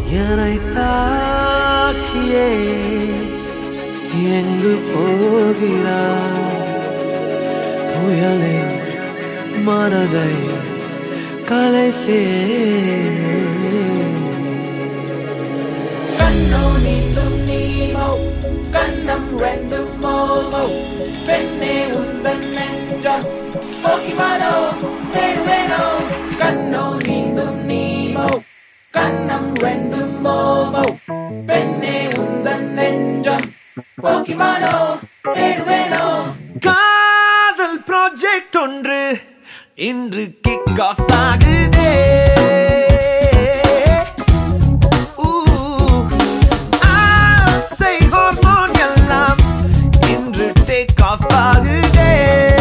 என்னை தாக்கியே எங்கு போகிறாய் புயலே மனதை கலைத்தே கண்ணோ நீந்தும் நீமோ கண்ணம் ரெண்டும் மோமோ பெண்ணே உந்தன் நெஞ்சம் போக்கிமானோ தேடுவேனோ கண்ணோ நீந்தும் நீமோ கண்ணம் ரெண்டும் மோமோ பெண்ணே உந்தன் நெஞ்சம் போக்கிமானோ தேடுவேனோ காதல் ப்ராஜெக்ட் ஒன்று இன்று கிக் ஆஃப் ஆகுதே ஊ, ஆசை ஹார்மோன் எல்லாம் இன்று டேக் ஆஃப் ஆகுதே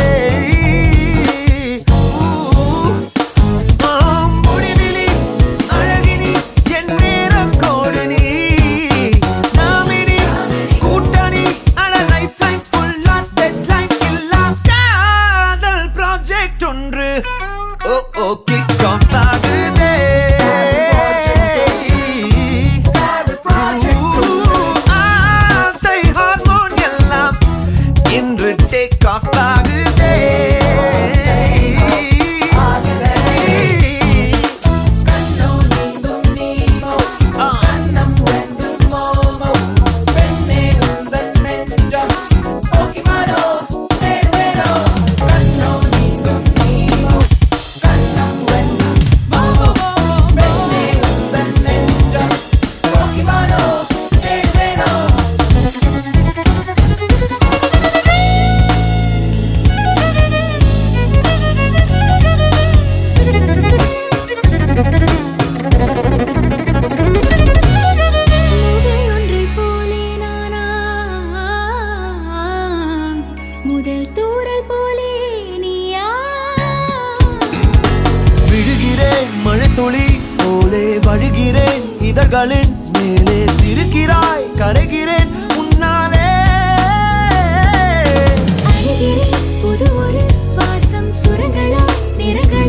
ஊ, ஆம், முடிவிலி, அழகினி, என் நேரம் கோடு நீ. நாமினி, கூட்டணி, அட lifeline full ஆ deadline இல்லா காதல் project ஒன்று ஓ ஓ kick off ஆகுதே. ஆசை ஹார்மோன் எல்லாம் இன்று டேக் ஆஃப் ஆகுதே கண்ணோ நீந்தும் நீமோ கண்ணம் ரெண்டும் மோமோ பெண்ணே உந்தன் நெஞ்சம் போக்கிமானோ தேடுவேனோ கண்ணோ நீந்தும் நீமோ கண்ணம் ரெண்டும் மோமோ பெண்ணே உந்தன் நெஞ்சம் போக்கிமானோ தேடுவேனோ மூதை ஒன்றைப் போலே நானா முதல் தூறல் போலே நீயா விழுகிறேன் மழைத்துளி போலே வழுகிறேன் இதழ்களின் மேலே சிரிக்கிறாய் கரைகிறேன் உன்னாலே அழுகிறேன் புது ஒரு வாசம் சுரங்களாய் நிறங்களாய்